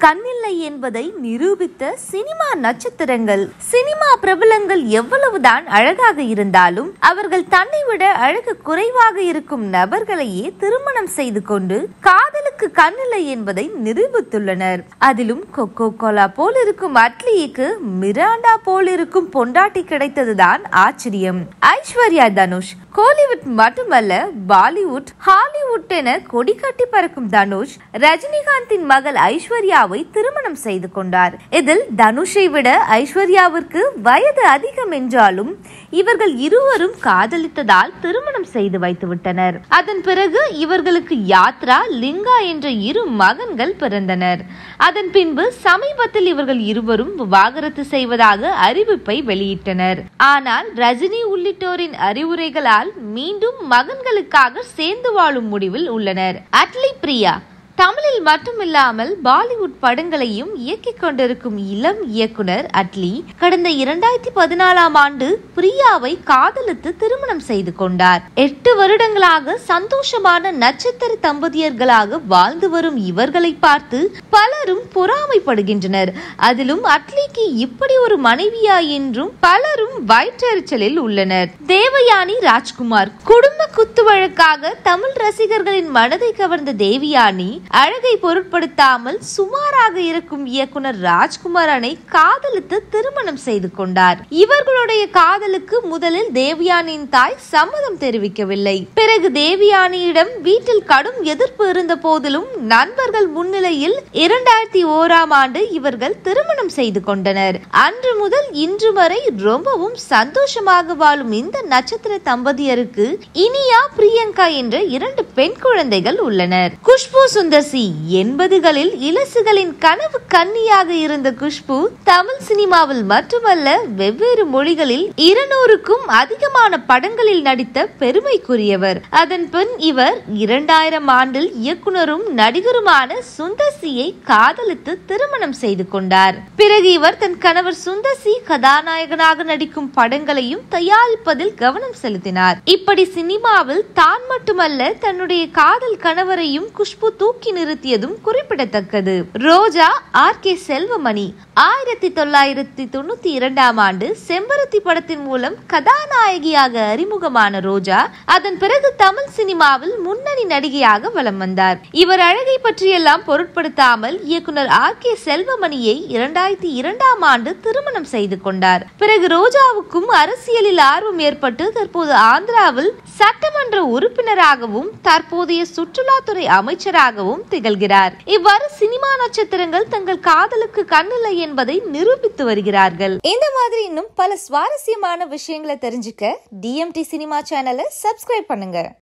கண்ணில்லை என்பதை நிரூபித்த சினிமா நட்சத்திரங்கள் சினிமா பிரபலங்கள் எவ்வளவுதான் அழகாக இருந்தாலும் அவர்கள் தன்னை விட அழகு குறைவாக இருக்கும் நபர்களையே திருமணம் செய்து கொண்டு காதலுக்கு கண்ணில்லை என்பதை நிரூபித்துள்ளனர் அதிலும் கொக்கோ கோலா போல் இருக்கும் அட்லிக்கு மிராண்டா போல் இருக்கும் பொண்டாட்டி கிடைத்ததுதான் ஆச்சரியம் ஐஸ்வர்யா தனுஷ் கோலிவுட் மட்டுமல்ல பாலிவுட் ஹாலிவுட் என கொடி கட்டி பறக்கும் தனுஷ் ரஜினிகாந்தின் மகள் ஐஸ்வர்யாவை திருமணம் செய்து கொண்டார் இதில் தனுஷை விட ஐஸ்வர்யாவிற்கு வயது அதிகம் என்றாலும் இவர்கள் இருவரும் காதலித்ததால் திருமணம் செய்து வைத்து விட்டனர் அதன் பிறகு இவர்களுக்கு யாத்ரா லிங்கா என்ற இரு மகன்கள் பிறந்தனர் அதன் பின்பு சமீபத்தில் இவர்கள் இருவரும் விவாகரத்து செய்வதாக அறிவிப்பை வெளியிட்டனர் ஆனால் ரஜினி உள்ளிட்டோரின் அறிவுரைகளால் மீண்டும் மகன்களுக்காக சேர்ந்து வாழும் முடிவில் உள்ளனர் அட்லி பிரியா தமிழில் மட்டுமில்லாமல் பாலிவுட் படங்களையும் இயக்கிக் கொண்டிருக்கும் இளம் இயக்குனர் அட்லி கடந்த இரண்டாயிரத்தி பதினாலாம் ஆண்டு பிரியாவை காதலித்து திருமணம் செய்து கொண்டார் எட்டு வருடங்களாக சந்தோஷமான நட்சத்திர தம்பதியர்களாக வாழ்ந்து வரும் இவர்களை பார்த்து பலரும் பொறாமைப்படுகின்றனர் அதிலும் அட்லிக்கு இப்படி ஒரு மனைவியா என்றும் பலரும் வயிற்றெரிச்சலில் உள்ளனர் தேவயானி ராஜ்குமார் குடும்ப குத்து வழக்காக தமிழ் ரசிகர்களின் மனதை கவர்ந்த தேவயானி அழகை பொருட்படுத்தாமல் சுமாராக இருக்கும் இயக்குனர் ராஜ்குமாரனை காதலித்து திருமணம் செய்து கொண்டார் இவர்களுடைய காதலுக்கு முதலில் தேவயானியின் தாய் சம்மதம் தெரிவிக்கவில்லை பிறகு தேவயானியிடம் வீட்டில் கடும் எதிர்ப்பு இருந்த போதிலும் நண்பர்கள் முன்னிலையில் இரண்டாயிரத்தி ஓராம் ஆண்டு இவர்கள் திருமணம் செய்து கொண்டனர் அன்று முதல் இன்று வரை ரொம்பவும் சந்தோஷமாக வாழும் இந்த நட்சத்திர தம்பதியருக்கு இனியா பிரியங்கா என்ற இரண்டு பெண் குழந்தைகள் உள்ளனர் குஷ்பு சுந்தர்சி எண்பதுகளில் இலசுகளின் கனவு கன்னியாக இருந்த குஷ்பு தமிழ் சினிமாவில் மட்டுமல்ல வெவ்வேறு மொழிகளில் இருநூறுக்கும் அதிகமான படங்களில் நடித்த பெருமைக்குரியவர் அதன் பின் இவர் இரண்டாயிரம் ஆண்டில் இயக்குனரும் நடிகருமான சுந்தர்சியை காதலித்து திருமணம் செய்து கொண்டார் பிறகு இவர் தன் கணவர் சுந்தர்சி கதாநாயகனாக நடிக்கும் படங்களையும் தயாரிப்பதில் கவனம் செலுத்தினார் இப்படி சினிமாவில் தான் மட்டுமல்ல தன்னுடைய காதல் கணவரையும் குஷ்பு தூக்கி நிறுத்தியதும் குறிப்பிடத்தக்கது ரோஜா ஆர் கே செல்வமணி ஆயிரத்தி தொள்ளாயிரத்தி தொண்ணூத்தி இரண்டாம் ஆண்டு செம்பருத்தி படத்தின் மூலம் கதாநாயகியாக அறிமுகமான ரோஜா அதன் பிறகு தமிழ் சினிமாவில் முன்னணி நடிகையாக வலம் வந்தார் இவர் அழகை பற்றியெல்லாம் பொருட்படுத்தாமல் இயக்குனர் ஆர் கே செல்வமணியை இரண்டாயிரத்தி இரண்டாம் ஆண்டு திருமணம் செய்து கொண்டார் பிறகு ரோஜாவுக்கும் அரசியலில் ஆர்வம் ஏற்பட்டு தற்போது ஆந்திராவில் சட்டமன்ற உறுப்பினராகவும் தற்போதைய சுற்றுலாத்துறை அமைச்சராகவும் திகழ்கிறார் இவ்வாறு சினிமா நட்சத்திரங்கள் தங்கள் காதலுக்கு கண்ணில்லை என்பதை நிரூபித்து வருகிறார்கள் இந்த மாதிரி இன்னும் பல சுவாரஸ்யமான விஷயங்களை தெரிஞ்சுக்க டிஎம்டி சினிமா சேனலை சப்ஸ்கிரைப் பண்ணுங்க